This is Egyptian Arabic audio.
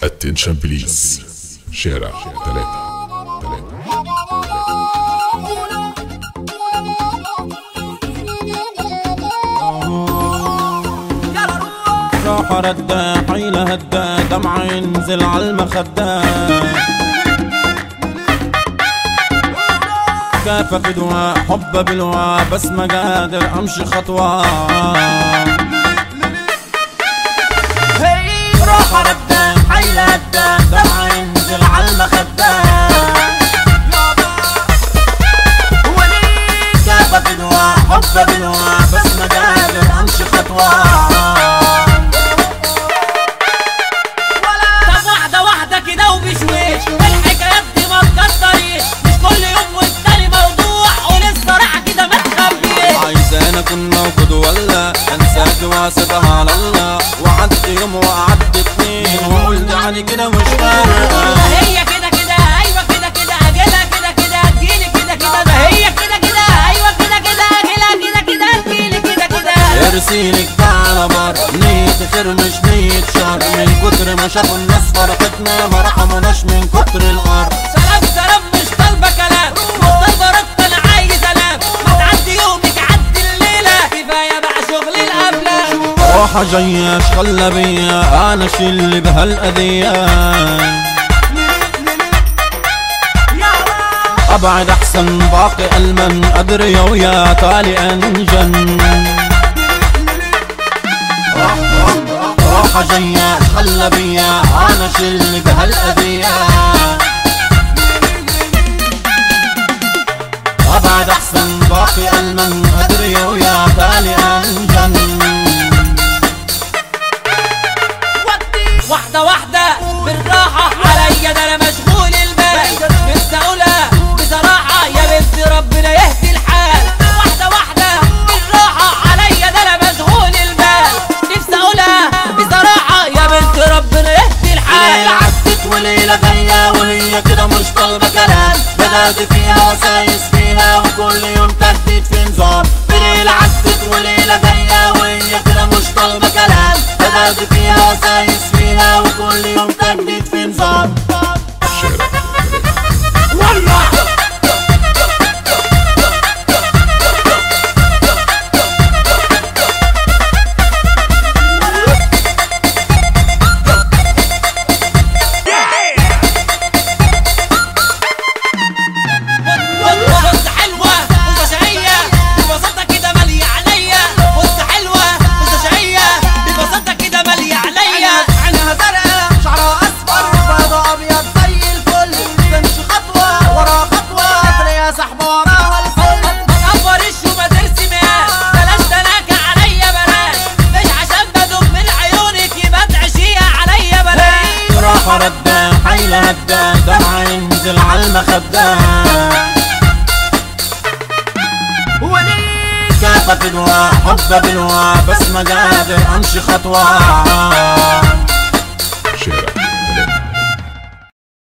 اتنشن بليز شارع ثلاثة ثلاثة راح ردا حيلة هدا دمعة ينزل عالمخدة كيف بدوى حب بلوى بس ما قادر امشي خطوة راح ردا حيلة هدا دمعة ينزل عالمخدة كيف بدوى حب بلوى بس ما قادر امشي خطوة طب واحدة واحدة كده وبشويش الحكايات دي ما تكتريش مش كل يوم والتاني موضوع قول الصراحة كده ما تخبيش عايزين اكون موجود ولا انساك واسيبها على الله وعدت يوم وقعدت اتنين واقول يعني كده مش فارقه هي كده كده ايوه كده كده اجيلها كده كده تجيلي كده كده ده هي كده كده ايوه كده كده اجيلها كده كده تجيلي كده كده ارسيلك على بر نية خير مش نية شر من كتر ما شافوا الناس فرحتنا ما رحموناش من كتر القر سلام سلام مش طالبة كلام مش طالبة رد انا عايز انام ما تعدي يومك عدي الليلة كفاية بقى شغل الافلام روحة جاية شغلة بيا انا شيل بهالأذية ابعد احسن باقي المن ادري ويا تالي انجن روحة جاية شغلة بيا انا شيل بهالأذية ابعد احسن باقي المن ادري ويا تالي انجن واحدة واحدة بالراحة عليا ده انا مشغول البال نفسي اقولها بصراحة يا بنت ربنا يهدي الحال واحدة واحدة بالراحة عليا ده انا مشغول البال نفسي اقولها بصراحة يا بنت ربنا يهدي ليلة الحال عدت وليلة جاية وهي كده مش طالبة كلام بدأت فيها وسايس فيها وكل يوم تجديد في نظام ليلة عدت وليلة جاية وهي كده مش طالبة كلام بدأت فيها وسايس فيها وكل يوم تجديد في نظام شارع ثلاثة بص حلوة بص شقية ببساطة كده مالية عليا بص حلوة بص شقية ببساطة كده مالية عليا عينها زرقاء شعرها اصفر بيضة ابيض زي الفل تمشي خطوة ورا خطوة تلاقيها سحبة وراها الفل ما تقفرش وما ترسمهاش بلاش تناكة عليا بلاش مش عشان بدوب من عيونك يبقى تعشيها عليا بلاش راح ردا حيلة هدا دمعة ينزل عالمخدة كيف بدوى حب بلوى بس ما قادر امشي خطوة